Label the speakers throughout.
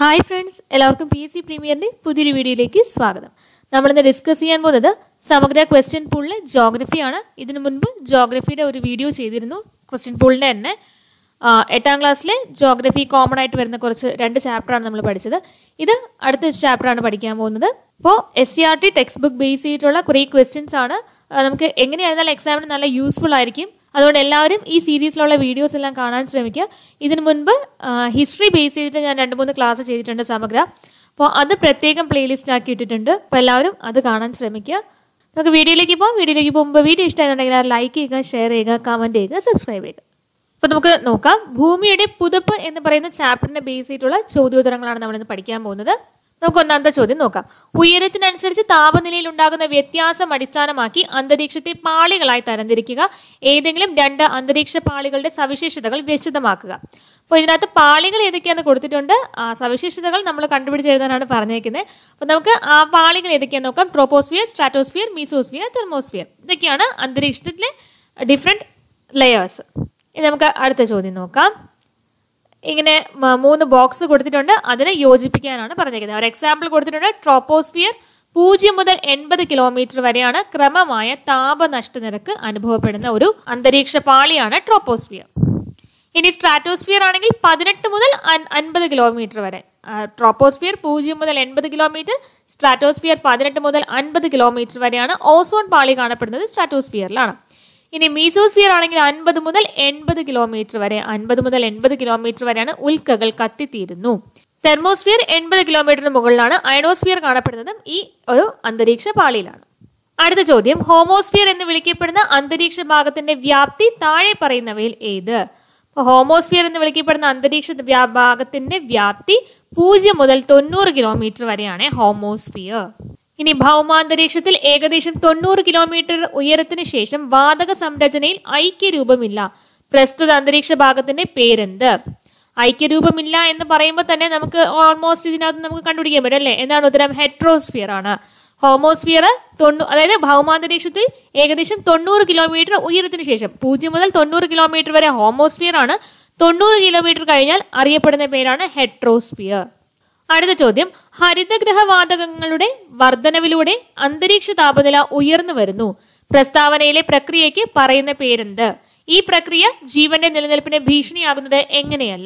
Speaker 1: hi friends എല്ലാവർക്കും P S C പ്രീമിയറിന്റെ പുതിയൊരു വീഡിയോയിലേക്ക് സ്വാഗതം നമ്മളിന്ന് ഡിസ്കസ് ചെയ്യാൻ പോകുന്നത് സമഗ്ര ക്വസ്റ്റ്യൻ പൂളിലെ ജോഗ്രഫിയാണ് ഇതിനു മുൻപ് ജോഗ്രഫിയുടെ ഒരു വീഡിയോ ചെയ്തിരുന്നു ക്വസ്റ്റ്യൻ പൂളിന്റെ തന്നെ ആ, എട്ടാം ക്ലാസ്സിലെ ജോഗ്രഫി കോമൺ ആയിട്ട് വരുന്ന കുറച്ച് രണ്ട് ചാപ്റ്ററാണ് നമ്മൾ പഠിച്ചത് ഇത് അടുത്ത ചാപ്റ്ററാണ് പഠിക്കാൻ പോകുന്നത് അപ്പോൾ S C R T text book base ചെയ്തിട്ടുള്ള കുറേ ക്വസ്റ്റ്യൻസ് ആണ് ആ, നമുക്ക് എങ്ങനെയായിരുന്നാലും എക്സാമിന് നല്ല യൂസ്ഫുൾ ആയിരിക്കും അതുകൊണ്ട് എല്ലാവരും ഈ സീരീസിലുള്ള വീഡിയോസ് എല്ലാം കാണാൻ ശ്രമിക്കുക ഇതിനു മുൻപ് ഹിസ്റ്ററി ബേസ് ചെയ്തിട്ട് ഞാൻ രണ്ട് മൂന്ന് ക്ലാസ് ചെയ്തിട്ടുണ്ട് സമഗ്ര അപ്പോൾ അത് പ്രത്യേകം പ്ലേലിസ്റ്റ് ആക്കി ഇട്ടിട്ടുണ്ട് അപ്പോൾ എല്ലാവരും അത് കാണാൻ ശ്രമിക്കുക നമുക്ക് വീഡിയോയിലേക്ക് പോകാം വീഡിയോയിലേക്ക് പോകുമ്പോൾ വീഡിയോ ഇഷ്ടമായിട്ടുണ്ടെങ്കിൽ ലൈക്ക് ചെയ്യുക ഷെയർ ചെയ്യുക കമൻറ്റ് ചെയ്യുക സബ്സ്ക്രൈബ് ചെയ്യുക അപ്പോൾ നമുക്ക് നോക്കാം ഭൂമിയുടെ പുതപ്പ് എന്ന് പറയുന്ന ചാപ്റ്ററിനെ ബേസ് ചെയ്തിട്ടുള്ള ചോദ്യോത്തരങ്ങളാണ് നമ്മൾ ഇന്ന് പഠിക്കാൻ പോകുന്നത് നമുക്ക് ഒന്നാമത്തെ ചോദ്യം നോക്കാം ഉയരത്തിനനുസരിച്ച് താപനിലയിൽ ഉണ്ടാകുന്ന വ്യത്യാസം അടിസ്ഥാനമാക്കി അന്തരീക്ഷത്തെ പാളികളായി തരംതിരിക്കുക ഏതെങ്കിലും രണ്ട് അന്തരീക്ഷ പാളികളുടെ സവിശേഷതകൾ വിശദമാക്കുക അപ്പോൾ ഇതിനകത്ത് പാളികൾ ഏതൊക്കെയാണെന്ന് കൊടുത്തിട്ടുണ്ട് ആ സവിശേഷതകൾ നമ്മൾ കണ്ടുപിടിച്ച് എഴുതാനാണ് പറഞ്ഞേക്കുന്നത് അപ്പോൾ നമുക്ക് ആ പാളികൾ ഏതൊക്കെയാണെന്ന് നോക്കാം ട്രോപ്പോസ്ഫിയർ സ്ട്രാറ്റോസ്ഫിയർ മീസോസ്ഫിയർ തെർമോസ്ഫിയർ ഇതൊക്കെയാണ് അന്തരീക്ഷത്തിലെ ഡിഫറെൻറ്റ് ലെയേഴ്സ് ഇനി നമുക്ക് അടുത്ത ചോദ്യം നോക്കാം ഇങ്ങനെ മ- മൂന്ന് ബോക്സ് കൊടുത്തിട്ടുണ്ട് അതിനെ യോജിപ്പിക്കാനാണ് പറഞ്ഞിരിക്കുന്നത് ഒരു എക്സാമ്പിൾ കൊടുത്തിട്ടുണ്ട് ട്രോപ്പോസ്ഫിയർ പൂജ്യം മുതൽ എൺപത് കിലോമീറ്റർ വരെയാണ് ക്രമമായ താപനഷ്ട നിരക്ക് അനുഭവപ്പെടുന്ന ഒരു അന്തരീക്ഷ പാളിയാണ് ട്രോപ്പോസ്ഫിയർ ഇനി സ്ട്രാറ്റോസ്ഫിയർ ആണെങ്കിൽ പതിനെട്ട് മുതൽ അൻ- അൻപത് കിലോമീറ്റർ വരെ ആ, ട്രോപ്പോസ്ഫിയർ പൂജ്യം മുതൽ എൺപത് കിലോമീറ്റർ സ്ട്രാറ്റോസ്ഫിയർ പതിനെട്ട് മുതൽ അൻപത് കിലോമീറ്റർ വരെയാണ് ഓസോൺ പാളി കാണപ്പെടുന്നത് സ്ട്രാറ്റോസ്ഫിയറിലാണ് ഇനി മീസോസ്ഫിയർ ആണെങ്കിൽ അൻപത് മുതൽ എൺപത് കിലോമീറ്റർ വരെ അൻപത് മുതൽ എൺപത് കിലോമീറ്റർ വരെയാണ് ഉൽക്കകൾ കത്തിത്തീരുന്നു തെർമോസ്ഫിയർ എൺപത് കിലോമീറ്ററിന് മുകളിലാണ് അയണോസ്ഫിയർ കാണപ്പെടുന്നതും ഈ ഒരു അന്തരീക്ഷ പാളിയിലാണ് അടുത്ത ചോദ്യം ഹോമോസ്ഫിയർ എന്ന് വിളിക്കപ്പെടുന്ന അന്തരീക്ഷ ഭാഗത്തിന്റെ വ്യാപ്തി താഴെ പറയുന്നവയിൽ ഏത് അപ്പോൾ ഹോമോസ്ഫിയർ എന്ന് വിളിക്കപ്പെടുന്ന അന്തരീക്ഷ വ്യാ- ഭാഗത്തിന്റെ വ്യാപ്തി പൂജ്യം മുതൽ തൊണ്ണൂറ് കിലോമീറ്റർ വരെയാണ് ഹോമോസ്ഫിയർ ഇനി ഭൗമാന്തരീക്ഷത്തിൽ ഏകദേശം തൊണ്ണൂറ് കിലോമീറ്റർ ഉയരത്തിന് ശേഷം വാതക സംരചനയിൽ ഐക്യരൂപമില്ല പ്രസ്തുത അന്തരീക്ഷ ഭാഗത്തിന്റെ പേരെന്ത് ഐക്യരൂപമില്ല എന്ന് പറയുമ്പോൾ തന്നെ നമുക്ക് ഓൾമോസ്റ്റ് ഇതിനകത്ത് നമുക്ക് കണ്ടുപിടിക്കാൻ പറ്റും അല്ലേ എന്താണ് ഉത്തരം ഹെട്രോസ്ഫിയർ ആണ് ഹോമോസ്ഫിയർ തൊണ്ണൂ അതായത് ഭൗമാന്തരീക്ഷത്തിൽ ഏകദേശം തൊണ്ണൂറ് കിലോമീറ്റർ ഉയരത്തിന് ശേഷം പൂജ്യം മുതൽ തൊണ്ണൂറ് കിലോമീറ്റർ വരെ ഹോമോസ്ഫിയർ ആണ് തൊണ്ണൂറ് കിലോമീറ്റർ കഴിഞ്ഞാൽ അറിയപ്പെടുന്ന പേരാണ് ഹെട്രോസ്ഫിയർ അടുത്ത ചോദ്യം ഹരിതഗ്രഹവാതകങ്ങളുടെ വർധനവിലൂടെ അന്തരീക്ഷ താപനില ഉയർന്നു വരുന്നു പ്രസ്താവനയിലെ പ്രക്രിയയ്ക്ക് പറയുന്ന പേരെന്ത് ഈ പ്രക്രിയ ജീവന്റെ നിലനിൽപ്പിന് ഭീഷണിയാകുന്നത് എങ്ങനെയല്ല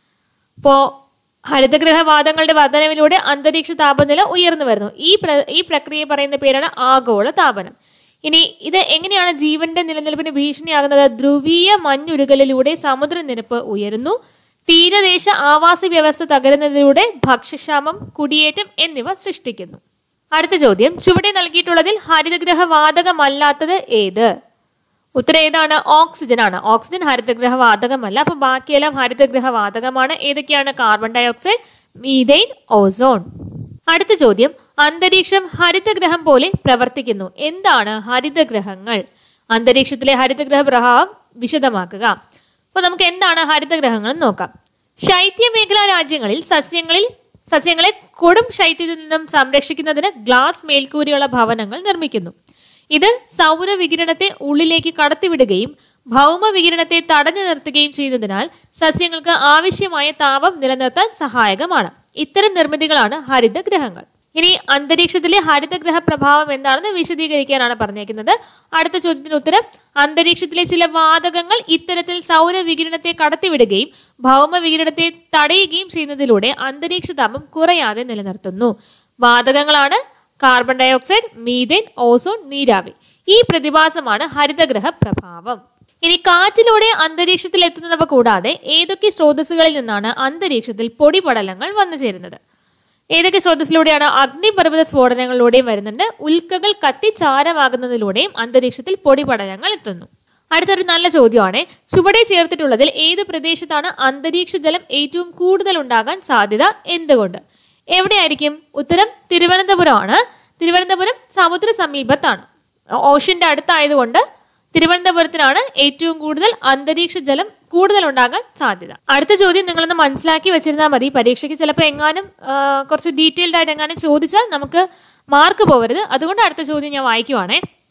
Speaker 1: ഇപ്പോ ഹരിതഗ്രഹവാതങ്ങളുടെ വർധനവിലൂടെ അന്തരീക്ഷ താപനില ഉയർന്നു വരുന്നു ഈ പ്ര- ഈ പ്രക്രിയ പറയുന്ന പേരാണ് ആഗോള താപനം ഇനി ഇത് എങ്ങനെയാണ് ജീവന്റെ നിലനിൽപ്പിന് ഭീഷണിയാകുന്നത് ധ്രുവീയ മഞ്ഞുരുകലിലൂടെ സമുദ്രനിരപ്പ് ഉയരുന്നു തീരദേശ ആവാസ വ്യവസ്ഥ തകരുന്നതിലൂടെ ഭക്ഷ്യക്ഷാമം കുടിയേറ്റം എന്നിവ സൃഷ്ടിക്കുന്നു അടുത്ത ചോദ്യം ചുവടെ നൽകിയിട്ടുള്ളതിൽ ഹരിതഗ്രഹ വാതകമല്ലാത്തത് ഏത് ഉത്തരം ഏതാണ് ഓക്സിജൻ ആണ് ഓക്സിജൻ ഹരിതഗ്രഹ വാതകമല്ല അപ്പൊ ബാക്കിയെല്ലാം ഹരിതഗ്രഹ വാതകമാണ് ഏതൊക്കെയാണ് കാർബൺ ഡയോക്സൈഡ് മീഥൈൻ ഓസോൺ അടുത്ത ചോദ്യം അന്തരീക്ഷം ഹരിതഗ്രഹം പോലെ പ്രവർത്തിക്കുന്നു എന്താണ് ഹരിതഗ്രഹങ്ങൾ അന്തരീക്ഷത്തിലെ ഹരിതഗ്രഹ പ്രഭാവം വിശദമാക്കുക അപ്പോൾ നമുക്ക് എന്താണ് ഹരിതഗ്രഹങ്ങൾ എന്ന് നോക്കാം ശൈത്യമേഖലാ രാജ്യങ്ങളിൽ സസ്യങ്ങളിൽ സസ്യങ്ങളെ കൊടും ശൈത്യത്തിൽ നിന്നും സംരക്ഷിക്കുന്നതിന് ഗ്ലാസ് മേൽക്കൂരയുള്ള ഭവനങ്ങൾ നിർമ്മിക്കുന്നു ഇത് സൗരവികിരണത്തെ ഉള്ളിലേക്ക് കടത്തിവിടുകയും ഭൗമവികിരണത്തെ തടഞ്ഞു നിർത്തുകയും ചെയ്യുന്നതിനാൽ സസ്യങ്ങൾക്ക് ആവശ്യമായ താപം നിലനിർത്താൻ സഹായകമാണ് ഇത്തരം നിർമ്മിതികളാണ് ഹരിതഗ്രഹങ്ങൾ ഇനി അന്തരീക്ഷത്തിലെ ഹരിതഗ്രഹ പ്രഭാവം എന്താണെന്ന് വിശദീകരിക്കാനാണ് പറഞ്ഞേക്കുന്നത് അടുത്ത ചോദ്യത്തിന് ഉത്തരം അന്തരീക്ഷത്തിലെ ചില വാതകങ്ങൾ ഇത്തരത്തിൽ സൗരവികിരണത്തെ കടത്തിവിടുകയും ഭൗമവികിരണത്തെ തടയുകയും ചെയ്യുന്നതിലൂടെ അന്തരീക്ഷ താപം കുറയാതെ നിലനിർത്തുന്നു വാതകങ്ങളാണ് കാർബൺ ഡയോക്സൈഡ് മീഥേൻ ഓസോൺ നീരാവി ഈ പ്രതിഭാസമാണ് ഹരിതഗ്രഹ പ്രഭാവം ഇനി കാറ്റിലൂടെ അന്തരീക്ഷത്തിൽ എത്തുന്നവ കൂടാതെ ഏതൊക്കെ സ്രോതസ്സുകളിൽ നിന്നാണ് അന്തരീക്ഷത്തിൽ പൊടിപടലങ്ങൾ വന്നു ചേരുന്നത് ഏതൊക്കെ സ്രോതസ്സിലൂടെയാണ് അഗ്നിപർവ്വത സ്ഫോടനങ്ങളിലൂടെയും വരുന്നുണ്ട് ഉൽക്കകൾ കത്തി ചാരമാകുന്നതിലൂടെയും അന്തരീക്ഷത്തിൽ പൊടിപടലങ്ങൾ എത്തുന്നു അടുത്തൊരു നല്ല ചോദ്യമാണ് ചുവടെ ചേർത്തിട്ടുള്ളതിൽ ഏത് പ്രദേശത്താണ് അന്തരീക്ഷ ജലം ഏറ്റവും കൂടുതൽ ഉണ്ടാകാൻ സാധ്യത എന്തുകൊണ്ട് എവിടെയായിരിക്കും ഉത്തരം തിരുവനന്തപുരമാണ് തിരുവനന്തപുരം സമുദ്ര സമീപത്താണ് ഓഷ്യന്റെ അടുത്തായതുകൊണ്ട് തിരുവനന്തപുരത്തിനാണ് ഏറ്റവും കൂടുതൽ അന്തരീക്ഷ ജലം കൂടുതൽ ഉണ്ടാകാൻ സാധ്യത അടുത്ത ചോദ്യം നിങ്ങളൊന്ന് മനസ്സിലാക്കി വെച്ചിരുന്നാൽ മതി പരീക്ഷയ്ക്ക് ചിലപ്പോൾ എങ്ങാനും ആ, കുറച്ച് ഡീറ്റെയിൽഡ് ആയിട്ട് എങ്ങാനും ചോദിച്ചാൽ നമുക്ക് മാർക്ക് പോകരുത് അതുകൊണ്ട് അടുത്ത ചോദ്യം ഞാൻ വായിക്കുവാണേ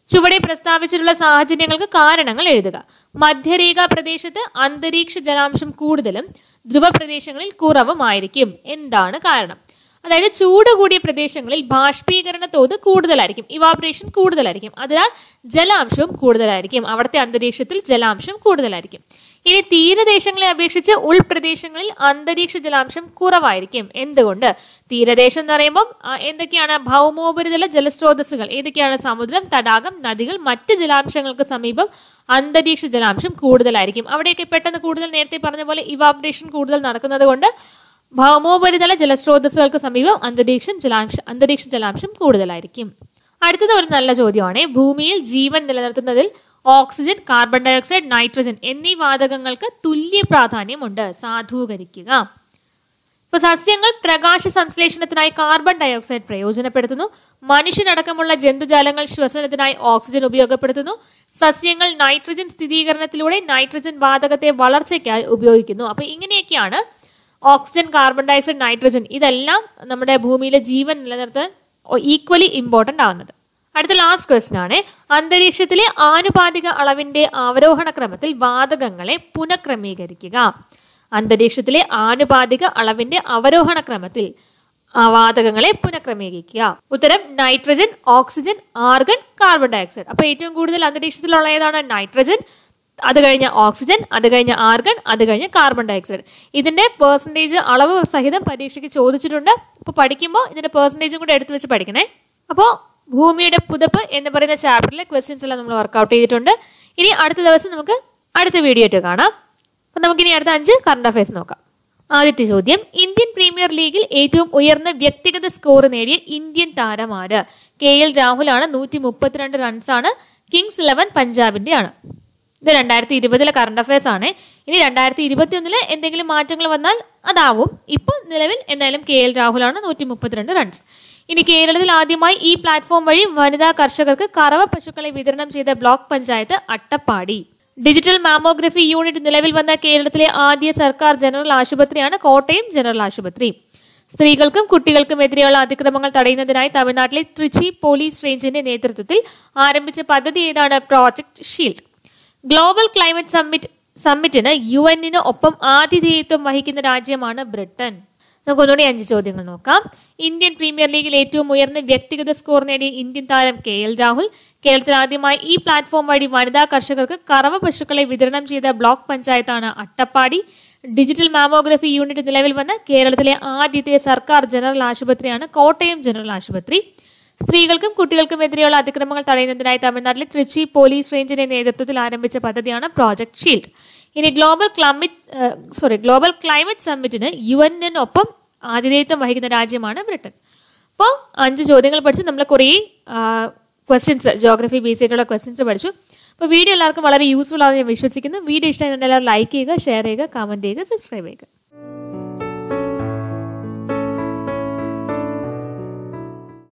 Speaker 1: ചുവടെ പ്രസ്താവിച്ചിട്ടുള്ള സാഹചര്യങ്ങൾക്ക് കാരണങ്ങൾ എഴുതുക മധ്യരേഖ പ്രദേശത്ത് അന്തരീക്ഷ ജലാംശം കൂടുതലും ധ്രുവ പ്രദേശങ്ങളിൽ കുറവുമായിരിക്കും എന്താണ് കാരണം അതായത് ചൂട് കൂടിയ പ്രദേശങ്ങളിൽ ബാഷ്പീകരണ തോത് കൂടുതലായിരിക്കും ഇവാപറേഷൻ കൂടുതലായിരിക്കും അതിനാൽ ജലാംശവും കൂടുതലായിരിക്കും അവിടുത്തെ അന്തരീക്ഷത്തിൽ ജലാംശം കൂടുതലായിരിക്കും ഇനി തീരദേശങ്ങളെ അപേക്ഷിച്ച് ഉൾപ്രദേശങ്ങളിൽ അന്തരീക്ഷ ജലാംശം കുറവായിരിക്കും എന്തുകൊണ്ട് തീരദേശം എന്ന് പറയുമ്പോൾ ആ, എന്തൊക്കെയാണ് ഭൗമോപരിതല ജലസ്രോതസ്സുകൾ ഏതൊക്കെയാണ് സമുദ്രം തടാകം നദികൾ മറ്റ് ജലാംശങ്ങൾക്ക് സമീപം അന്തരീക്ഷ ജലാംശം കൂടുതലായിരിക്കും അവിടെയൊക്കെ പെട്ടെന്ന് കൂടുതൽ നേരത്തെ പറഞ്ഞ പോലെ ഇവാപറേഷൻ കൂടുതൽ നടക്കുന്നത് കൊണ്ട് ഭൗമോപരിതല ജലസ്രോതസ്സുകൾക്ക് സമീപം അന്തരീക്ഷം ജലാംശം അന്തരീക്ഷ ജലാംശം കൂടുതലായിരിക്കും അടുത്തത് ഒരു നല്ല ചോദ്യമാണ് ഭൂമിയിൽ ജീവൻ നിലനിർത്തുന്നതിൽ ഓക്സിജൻ കാർബൺ ഡയോക്സൈഡ് നൈട്രജൻ എന്നീ വാതകങ്ങൾക്ക് തുല്യ പ്രാധാന്യമുണ്ട് സാധൂകരിക്കുക ഇപ്പൊ സസ്യങ്ങൾ പ്രകാശ സംശ്ലേഷണത്തിനായി കാർബൺ ഡയോക്സൈഡ് പ്രയോജനപ്പെടുത്തുന്നു മനുഷ്യനടക്കമുള്ള ജന്തുജാലങ്ങൾ ശ്വസനത്തിനായി ഓക്സിജൻ ഉപയോഗപ്പെടുത്തുന്നു സസ്യങ്ങൾ നൈട്രജൻ സ്ഥിരീകരണത്തിലൂടെ നൈട്രജൻ വാതകത്തെ വളർച്ചയ്ക്കായി ഉപയോഗിക്കുന്നു അപ്പൊ ഇങ്ങനെയൊക്കെയാണ് ഓക്സിജൻ കാർബൺ ഡയോക്സൈഡ് നൈട്രജൻ ഇതെല്ലാം നമ്മുടെ ഭൂമിയിലെ ജീവൻ നിലനിർത്താൻ ഈക്വലി ഇമ്പോർട്ടന്റ് ആവുന്നത് അടുത്ത ലാസ്റ്റ് ക്വസ്റ്റ്യൻ ആണ് അന്തരീക്ഷത്തിലെ ആനുപാതിക അളവിന്റെ അവരോഹണ ക്രമത്തിൽ വാതകങ്ങളെ പുനഃക്രമീകരിക്കുക അന്തരീക്ഷത്തിലെ ആനുപാതിക അളവിന്റെ അവരോഹണ ക്രമത്തിൽ ആ വാതകങ്ങളെ പുനഃക്രമീകരിക്കുക ഉത്തരം nitrogen oxygen argon carbon dioxide അപ്പൊ ഏറ്റവും കൂടുതൽ അന്തരീക്ഷത്തിലുള്ള ഏതാണ് നൈട്രജൻ അത് കഴിഞ്ഞ ഓക്സിജൻ അത് കഴിഞ്ഞ ആർഗൺ അത് കഴിഞ്ഞ് കാർബൺ ഡയോക്സൈഡ് ഇതിന്റെ പേഴ്സൻറ്റേജ് അളവ് സഹിതം പരീക്ഷയ്ക്ക് ചോദിച്ചിട്ടുണ്ട് അപ്പോൾ പഠിക്കുമ്പോൾ ഇതിന്റെ പേഴ്സൻറ്റേജും കൂടെ എടുത്തു വെച്ച് പഠിക്കണേ അപ്പോൾ ഭൂമിയുടെ പുതപ്പ് എന്ന് പറയുന്ന ചാപ്റ്ററിലെ ക്വസ്റ്റ്യൻസ് എല്ലാം നമ്മൾ വർക്കൗട്ട് ചെയ്തിട്ടുണ്ട് ഇനി അടുത്ത ദിവസം നമുക്ക് അടുത്ത വീഡിയോ ആയിട്ട് കാണാം അപ്പം നമുക്കിനി അടുത്ത അഞ്ച് കറണ്ട് അഫയേഴ്സ് നോക്കാം ആദ്യത്തെ ചോദ്യം ഇന്ത്യൻ പ്രീമിയർ ലീഗിൽ ഏറ്റവും ഉയർന്ന വ്യക്തിഗത സ്കോർ നേടിയ ഇന്ത്യൻ താരം ആര് കെ എൽ രാഹുലാണ് നൂറ്റി മുപ്പത്തിരണ്ട് റൺസാണ് കിങ്സ് ഇലവൻ പഞ്ചാബിന്റെ ആണ് ഇത് രണ്ടായിരത്തി ഇരുപതിലെ കറണ്ട് അഫയേഴ്സ് ആണ് ഇനി രണ്ടായിരത്തി ഇരുപത്തി ഒന്നില് എന്തെങ്കിലും മാറ്റങ്ങൾ വന്നാൽ അതാവും ഇപ്പൊ നിലവിൽ എന്തായാലും കെ എൽ രാഹുലാണ് നൂറ്റി മുപ്പത്തിരണ്ട് റൺസ് ഇനി കേരളത്തിൽ ആദ്യമായി ഈ പ്ലാറ്റ്ഫോം വഴി വനിതാ കർഷകർക്ക് കറവ പശുക്കളെ വിതരണം ചെയ്ത block panchayat Attappadi digital mammography unit നിലവിൽ വന്ന കേരളത്തിലെ ആദ്യ സർക്കാർ ജനറൽ ആശുപത്രിയാണ് കോട്ടയം ജനറൽ ആശുപത്രി സ്ത്രീകൾക്കും കുട്ടികൾക്കും എതിരെയുള്ള അതിക്രമങ്ങൾ തടയുന്നതിനായി തമിഴ്നാട്ടിലെ ട്രിച്ചി പോലീസ് റേഞ്ചിന്റെ നേതൃത്വത്തിൽ ആരംഭിച്ച പദ്ധതി ഏതാണ് project shield global climate summit സമ്മിറ്റിന് യു എന്നിന് ഒപ്പം ആതിഥേയത്വം വഹിക്കുന്ന രാജ്യമാണ് ബ്രിട്ടൻ നമുക്ക് ഒന്നുകൂടി അഞ്ച് ചോദ്യങ്ങൾ നോക്കാം ഇന്ത്യൻ പ്രീമിയർ ലീഗിൽ ഏറ്റവും ഉയർന്ന വ്യക്തിഗത സ്കോർ നേടിയ ഇന്ത്യൻ താരം കെ എൽ രാഹുൽ കേരളത്തിൽ ആദ്യമായി ഈ പ്ലാറ്റ്ഫോം വഴി വനിതാ കർഷകർക്ക് കറവ പശുക്കളെ വിതരണം ചെയ്ത ബ്ലോക്ക് പഞ്ചായത്താണ് അട്ടപ്പാടി ഡിജിറ്റൽ മാമോഗ്രഫി യൂണിറ്റ് നിലവിൽ വന്ന കേരളത്തിലെ ആദ്യത്തെ സർക്കാർ ജനറൽ ആശുപത്രിയാണ് കോട്ടയം ജനറൽ ആശുപത്രി സ്ത്രീകൾക്കും കുട്ടികൾക്കും എതിരെയുള്ള അതിക്രമങ്ങൾ തടയുന്നതിനായി തമിഴ്നാട്ടിലെ ട്രിച്ചി പോലീസ് റേഞ്ചിന്റെ നേതൃത്വത്തിൽ ആരംഭിച്ച പദ്ധതിയാണ് പ്രോജക്ട് ഷീൽഡ് ഇനി global climate sorry global climate സമ്മിറ്റിന് യു എന്നിനൊപ്പം ആതിഥേയത്വം വഹിക്കുന്ന രാജ്യമാണ് ബ്രിട്ടൻ അപ്പോൾ അഞ്ച് ചോദ്യങ്ങൾ പഠിച്ചു നമ്മൾ കുറേ ക്വസ്റ്റ്യൻസ് ജോഗ്രഫി ബേസ് ആയിട്ടുള്ള ക്വസ്റ്റ്യൻസ് പഠിച്ചു അപ്പോൾ വീഡിയോ എല്ലാവർക്കും വളരെ യൂസ്ഫുൾ ആണെന്ന് ഞാൻ വിശ്വസിക്കുന്നു വീഡിയോ ഇഷ്ടമായിട്ടുണ്ടെങ്കിൽ എല്ലാവരും ലൈക്ക് ചെയ്യുക ഷെയർ ചെയ്യുക കമൻറ്റ് ചെയ്യുക സബ്സ്ക്രൈബ് ചെയ്യുക